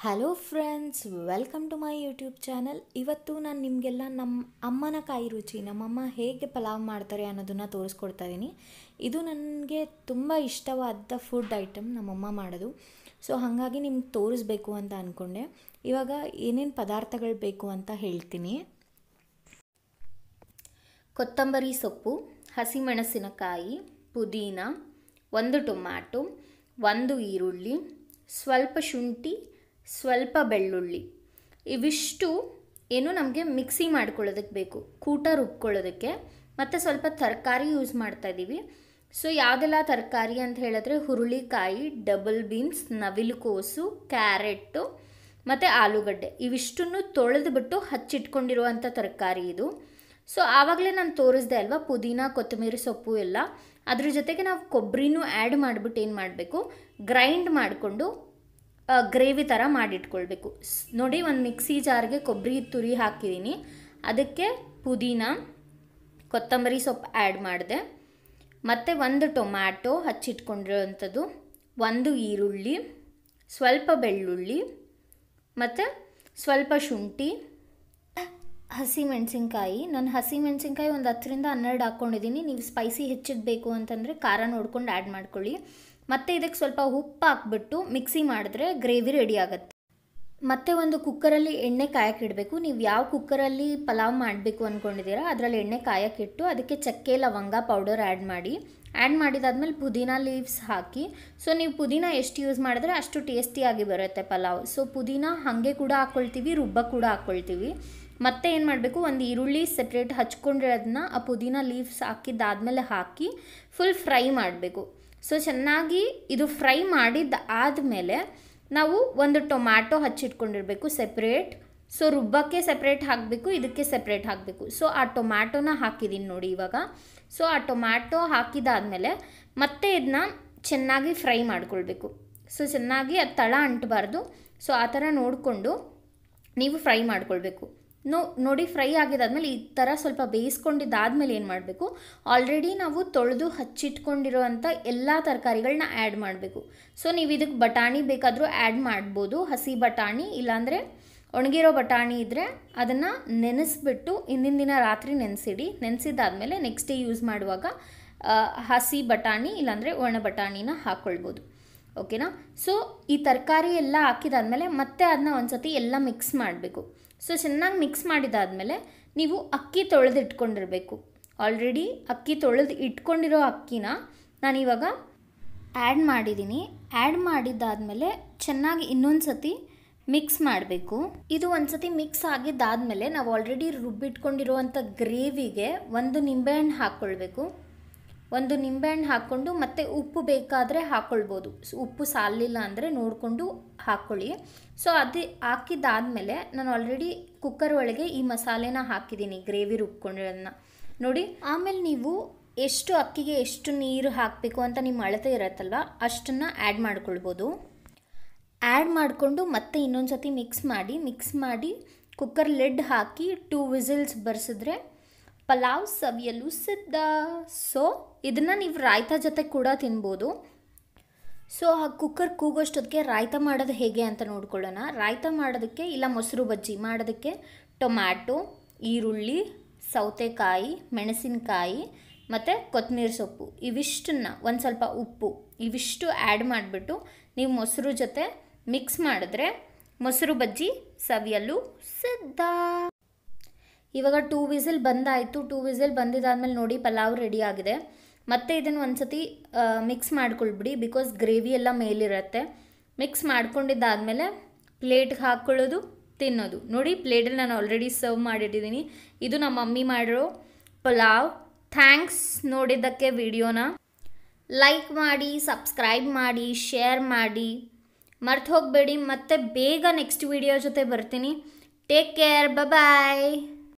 hello friends welcome to my YouTube channel ಇವತ್ತು ನಾನು ನಿಮಗೆಲ್ಲ ನಮ್ಮ ಅಮ್ಮನ ಕಾಯಿ ರುಚಿ ನಮ್ಮಮ್ಮ ಹೇಗೆ ಪಲಾವ್ ಮಾಡ್ತಾರೆ ಅನ್ನೋದನ್ನು ತೋರಿಸ್ಕೊಡ್ತಾ ಇದ್ದೀನಿ ಇದು ನನಗೆ ತುಂಬ ಇಷ್ಟವಾದ ಫುಡ್ ಐಟಮ್ ನಮ್ಮಮ್ಮ ಮಾಡೋದು ಸೊ ಹಾಗಾಗಿ ನಿಮ್ಗೆ ತೋರಿಸ್ಬೇಕು ಅಂತ ಅಂದ್ಕೊಂಡೆ ಇವಾಗ ಏನೇನು ಪದಾರ್ಥಗಳು ಬೇಕು ಅಂತ ಹೇಳ್ತೀನಿ ಕೊತ್ತಂಬರಿ ಸೊಪ್ಪು ಹಸಿಮೆಣಸಿನಕಾಯಿ ಪುದೀನ ಒಂದು ಟೊಮ್ಯಾಟೊ ಒಂದು ಈರುಳ್ಳಿ ಸ್ವಲ್ಪ ಶುಂಠಿ ಸ್ವಲ್ಪ ಬೆಳ್ಳುಳ್ಳಿ ಇವಿಷ್ಟು ಏನು ನಮಗೆ ಮಿಕ್ಸಿ ಮಾಡ್ಕೊಳ್ಳೋದಕ್ಕೆ ಬೇಕು ಕೂಟ ರುಬ್ಕೊಳ್ಳೋದಕ್ಕೆ ಮತ್ತು ಸ್ವಲ್ಪ ತರಕಾರಿ ಯೂಸ್ ಮಾಡ್ತಾ ಇದ್ದೀವಿ ಸೊ ಯಾವುದೆಲ್ಲ ತರಕಾರಿ ಅಂತ ಹೇಳಿದ್ರೆ ಹುರುಳಿಕಾಯಿ ಡಬಲ್ ಬೀನ್ಸ್ ನವಿಲುಕೋಸು ಕ್ಯಾರೆಟ್ಟು ಮತ್ತು ಆಲೂಗಡ್ಡೆ ಇವಿಷ್ಟನ್ನು ತೊಳೆದುಬಿಟ್ಟು ಹಚ್ಚಿಟ್ಕೊಂಡಿರುವಂಥ ತರಕಾರಿ ಇದು ಸೊ ಆವಾಗಲೇ ನಾನು ತೋರಿಸ್ದೆ ಅಲ್ವಾ ಪುದೀನ ಕೊತ್ತಂಬರಿ ಸೊಪ್ಪು ಎಲ್ಲ ಅದ್ರ ಜೊತೆಗೆ ನಾವು ಕೊಬ್ಬರಿನೂ ಆ್ಯಡ್ ಮಾಡಿಬಿಟ್ಟು ಏನು ಮಾಡಬೇಕು ಗ್ರೈಂಡ್ ಮಾಡಿಕೊಂಡು ಗ್ರೇವಿ ಥರ ಮಾಡಿಟ್ಕೊಳ್ಬೇಕು ಸ್- ನೋಡಿ ಒಂದು ಮಿಕ್ಸಿ ಜಾರ್ಗೆ ಕೊಬ್ಬರಿ ತುರಿ ಹಾಕಿದ್ದೀನಿ ಅದಕ್ಕೆ ಪುದೀನ ಕೊತ್ತಂಬರಿ ಸೊಪ್ಪು ಆ್ಯಡ್ ಮಾಡಿದೆ ಮತ್ತು ಒಂದು ಟೊಮ್ಯಾಟೊ ಹಚ್ಚಿಟ್ಕೊಂಡಿರೋವಂಥದ್ದು ಒಂದು ಈರುಳ್ಳಿ ಸ್ವಲ್ಪ ಬೆಳ್ಳುಳ್ಳಿ ಮತ್ತು ಸ್ವಲ್ಪ ಶುಂಠಿ ಹಸಿ ಮೆಣಸಿನ್ಕಾಯಿ ನಾನು ಹಸಿ ಮೆಣಸಿನ್ಕಾಯಿ ಒಂದು ಹತ್ತರಿಂದ ಹನ್ನೆರಡು ಹಾಕ್ಕೊಂಡಿದ್ದೀನಿ ನೀವು ಸ್ಪೈಸಿ ಹೆಚ್ಚಿಗೆ ಬೇಕು ಅಂತಂದರೆ ಖಾರ ನೋಡ್ಕೊಂಡು ಆ್ಯಡ್ ಮಾಡ್ಕೊಳ್ಳಿ ಮತ್ತು ಇದಕ್ಕೆ ಸ್ವಲ್ಪ ಉಪ್ಪು ಹಾಕ್ಬಿಟ್ಟು ಮಿಕ್ಸಿ ಮಾಡಿದ್ರೆ ಗ್ರೇವಿ ರೆಡಿ ಆಗುತ್ತೆ ಮತ್ತೆ ಒಂದು ಕುಕ್ಕರಲ್ಲಿ ಎಣ್ಣೆ ಕಾಯಕ್ಕೆ ಇಡಬೇಕು ನೀವು ಯಾವ ಕುಕ್ಕರಲ್ಲಿ ಪಲಾವ್ ಮಾಡಬೇಕು ಅಂದ್ಕೊಂಡಿದ್ದೀರಾ ಅದರಲ್ಲಿ ಎಣ್ಣೆ ಕಾಯಕ್ಕೆ ಇಟ್ಟು ಅದಕ್ಕೆ ಚಕ್ಕೆ ಲವಂಗ ಪೌಡರ್ ಆ್ಯಡ್ ಮಾಡಿ ಆ್ಯಡ್ ಮಾಡಿದಾದ್ಮೇಲೆ ಪುದೀನ ಲೀವ್ಸ್ ಹಾಕಿ ಸೊ ನೀವು ಪುದೀನ ಎಷ್ಟು ಯೂಸ್ ಮಾಡಿದ್ರೆ ಅಷ್ಟು ಟೇಸ್ಟಿಯಾಗಿ ಬರುತ್ತೆ ಪಲಾವ್ ಸೊ ಪುದೀನ ಹಾಗೆ ಕೂಡ ಹಾಕ್ಕೊಳ್ತೀವಿ ರುಬ್ಬ ಕೂಡ ಹಾಕ್ಕೊಳ್ತೀವಿ ಮತ್ತೆ ಏನು ಮಾಡಬೇಕು ಒಂದು ಈರುಳ್ಳಿ ಸೆಪ್ರೇಟ್ ಹಚ್ಕೊಂಡಿರೋದನ್ನ ಆ ಪುದೀನ ಲೀವ್ಸ್ ಹಾಕಿದ್ದಾದ್ಮೇಲೆ ಹಾಕಿ ಫುಲ್ ಫ್ರೈ ಮಾಡಬೇಕು ಸೊ ಚೆನ್ನಾಗಿ ಇದು ಫ್ರೈ ಮಾಡಿದ್ದು ಆದಮೇಲೆ ನಾವು ಒಂದು ಟೊಮ್ಯಾಟೊ ಹಚ್ಚಿಟ್ಕೊಂಡಿರಬೇಕು ಸೆಪ್ರೇಟ್ ಸೊ ರುಬ್ಬಕ್ಕೆ ಸೆಪ್ರೇಟ್ ಹಾಕಬೇಕು ಇದಕ್ಕೆ ಸೆಪ್ರೇಟ್ ಹಾಕಬೇಕು ಸೊ ಆ ಟೊಮ್ಯಾಟೊನ ಹಾಕಿದ್ದೀನಿ ನೋಡಿ ಇವಾಗ ಸೊ ಆ ಟೊಮ್ಯಾಟೊ ಹಾಕಿದಾದ್ಮೇಲೆ ಮತ್ತೆ ಇದನ್ನ ಚೆನ್ನಾಗಿ ಫ್ರೈ ಮಾಡ್ಕೊಳ್ಬೇಕು ಸೊ ಚೆನ್ನಾಗಿ ಅದು ತಳ ಅಂಟಬಾರ್ದು ಸೊ ಆ ಥರ ನೋಡಿಕೊಂಡು ನೀವು ಫ್ರೈ ಮಾಡ್ಕೊಳ್ಬೇಕು ನೋ ನೋಡಿ ಫ್ರೈ ಆಗಿದಾದ್ಮೇಲೆ ಈ ಥರ ಸ್ವಲ್ಪ ಬೇಯಿಸ್ಕೊಂಡಿದ್ದಾದ್ಮೇಲೆ ಏನು ಮಾಡಬೇಕು ಆಲ್ರೆಡಿ ನಾವು ತೊಳೆದು ಹಚ್ಚಿಟ್ಕೊಂಡಿರೋವಂಥ ಎಲ್ಲ ತರಕಾರಿಗಳನ್ನ ಆ್ಯಡ್ ಮಾಡಬೇಕು ಸೊ ನೀವು ಇದಕ್ಕೆ ಬಟಾಣಿ ಬೇಕಾದರೂ ಆ್ಯಡ್ ಮಾಡ್ಬೋದು ಹಸಿ ಬಟಾಣಿ ಇಲ್ಲಾಂದರೆ ಒಣಗಿರೋ ಬಟಾಣಿ ಇದ್ದರೆ ಅದನ್ನು ನೆನೆಸ್ಬಿಟ್ಟು ಹಿಂದಿನ ದಿನ ರಾತ್ರಿ ನೆನೆಸಿಡಿ ನೆನೆಸಿದ್ದಾದ್ಮೇಲೆ ನೆಕ್ಸ್ಟ್ ಡೇ ಯೂಸ್ ಮಾಡುವಾಗ ಆ, ಹಸಿ ಬಟಾಣಿ ಇಲ್ಲಾಂದರೆ ಒಣ ಬಟಾಣಿನ ಹಾಕ್ಕೊಳ್ಬೋದು ಓಕೆನಾ ಸೊ ಈ ತರಕಾರಿ ಎಲ್ಲ ಹಾಕಿದಾದ್ಮೇಲೆ ಮತ್ತೆ ಅದನ್ನ ಒಂದ್ಸತಿ ಎಲ್ಲ ಮಿಕ್ಸ್ ಮಾಡಬೇಕು ಸೊ ಚೆನ್ನಾಗಿ ಮಿಕ್ಸ್ ಮಾಡಿದಾದ್ಮೇಲೆ ನೀವು ಅಕ್ಕಿ ತೊಳೆದು ಇಟ್ಕೊಂಡಿರಬೇಕು ಆಲ್ರೆಡಿ ಅಕ್ಕಿ ತೊಳೆದು ಇಟ್ಕೊಂಡಿರೋ ಅಕ್ಕಿನ ನಾನಿವಾಗ ಆ್ಯಡ್ ಮಾಡಿದ್ದೀನಿ ಆ್ಯಡ್ ಮಾಡಿದ್ದಾದಮೇಲೆ ಚೆನ್ನಾಗಿ ಇನ್ನೊಂದು ಸತಿ ಮಿಕ್ಸ್ ಮಾಡಬೇಕು ಇದು ಒಂದ್ಸತಿ ಮಿಕ್ಸ್ ಆಗಿದ್ದಾದಮೇಲೆ ನಾವು ಆಲ್ರೆಡಿ ರುಬ್ಬಿಟ್ಕೊಂಡಿರುವಂಥ ಗ್ರೇವಿಗೆ ಒಂದು ನಿಂಬೆಹಣ್ಣು ಹಾಕ್ಕೊಳ್ಬೇಕು ಒಂದು ನಿಂಬೆಹಣ್ಣು ಹಾಕ್ಕೊಂಡು ಮತ್ತೆ ಉಪ್ಪು ಬೇಕಾದರೆ ಹಾಕ್ಕೊಳ್ಬೋದು ಸೊ ಉಪ್ಪು ಸಾಲಿಲ್ಲ ಅಂದರೆ ನೋಡಿಕೊಂಡು ಹಾಕ್ಕೊಳ್ಳಿ ಸೊ ಅದು ಹಾಕಿದ್ದಾದಮೇಲೆ ನಾನು ಆಲ್ರೆಡಿ ಕುಕ್ಕರ್ ಒಳಗೆ ಈ ಮಸಾಲೆನ ಹಾಕಿದ್ದೀನಿ ಗ್ರೇವಿ ರುಬ್ಕೊಂಡಿರೋದನ್ನ ನೋಡಿ ಆಮೇಲೆ ನೀವು ಎಷ್ಟು ಅಕ್ಕಿಗೆ ಎಷ್ಟು ನೀರು ಹಾಕಬೇಕು ಅಂತ ನಿಮ್ಮ ಅಳತೆ ಇರತ್ತಲ್ವ ಅಷ್ಟನ್ನು ಆ್ಯಡ್ ಮಾಡ್ಕೊಳ್ಬೋದು ಆ್ಯಡ್ ಮಾಡಿಕೊಂಡು ಮತ್ತೆ ಇನ್ನೊಂದು ಸತಿ ಮಿಕ್ಸ್ ಮಾಡಿ ಮಿಕ್ಸ್ ಮಾಡಿ ಕುಕ್ಕರ್ ಲಿಡ್ ಹಾಕಿ ಟೂ ವಿಸಿಲ್ಸ್ ಬರ್ಸಿದ್ರೆ ಪಲಾವ್ ಸವಿಯಲು ಸಿದ್ಧ ಸೊ ಇದನ್ನು ನೀವು ರಾಯ್ತ ಜೊತೆ ಕೂಡ ತಿನ್ಬೋದು ಸೊ ಆ ಕುಕ್ಕರ್ ಕೂಗೋಷ್ಟೊತ್ತಿಗೆ ರಾಯ್ತ ಮಾಡೋದು ಹೇಗೆ ಅಂತ ನೋಡ್ಕೊಳ್ಳೋಣ ರಾಯ್ತ ಮಾಡೋದಕ್ಕೆ ಇಲ್ಲ ಮೊಸರು ಬಜ್ಜಿ ಮಾಡೋದಕ್ಕೆ ಟೊಮ್ಯಾಟೊ ಈರುಳ್ಳಿ ಸೌತೆಕಾಯಿ ಮೆಣಸಿನಕಾಯಿ ಮತ್ತು ಕೊತ್ತಂಬರಿ ಸೊಪ್ಪು ಇವಿಷ್ಟನ್ನ ಒಂದು ಸ್ವಲ್ಪ ಉಪ್ಪು ಇವಿಷ್ಟು ಆ್ಯಡ್ ಮಾಡಿಬಿಟ್ಟು ನೀವು ಮೊಸರು ಜೊತೆ ಮಿಕ್ಸ್ ಮಾಡಿದ್ರೆ ಮೊಸರು ಬಜ್ಜಿ ಸವಿಯಲು ಸಿದ್ಧ ಇವಾಗ ಟೂ ವಿಸಿಲ್ ಬಂದಾಯಿತು ಟೂ ವಿಸಿಲ್ ಬಂದಿದ್ದಾದ್ಮೇಲೆ ನೋಡಿ ಪಲಾವ್ ರೆಡಿ ಆಗಿದೆ ಮತ್ತೆ ಇದನ್ನು ಒಂದ್ಸತಿ ಮಿಕ್ಸ್ ಮಾಡ್ಕೊಳ್ಬಿಡಿ ಬಿಕಾಸ್ ಗ್ರೇವಿ ಎಲ್ಲ ಮೇಲಿರುತ್ತೆ ಮಿಕ್ಸ್ ಮಾಡ್ಕೊಂಡಿದ್ದಾದಮೇಲೆ ಪ್ಲೇಟ್ಗೆ ಹಾಕ್ಕೊಳ್ಳೋದು ತಿನ್ನೋದು ನೋಡಿ ಪ್ಲೇಟಲ್ಲಿ ನಾನು ಆಲ್ರೆಡಿ ಸರ್ವ್ ಮಾಡಿಟ್ಟಿದ್ದೀನಿ ಇದು ನಮ್ಮ ಮಮ್ಮಿ ಮಾಡಿರೋ ಪಲಾವ್ ಥ್ಯಾಂಕ್ಸ್ ನೋಡಿದ್ದಕ್ಕೆ ವಿಡಿಯೋನ ಲೈಕ್ ಮಾಡಿ ಸಬ್ಸ್ಕ್ರೈಬ್ ಮಾಡಿ ಶೇರ್ ಮಾಡಿ ಮರ್ತು ಹೋಗಬೇಡಿ ಮತ್ತೆ ಬೇಗ ನೆಕ್ಸ್ಟ್ ವಿಡಿಯೋ ಜೊತೆ ಬರ್ತೀನಿ ಟೇಕ್ ಕೇರ್ ಬಾಯ್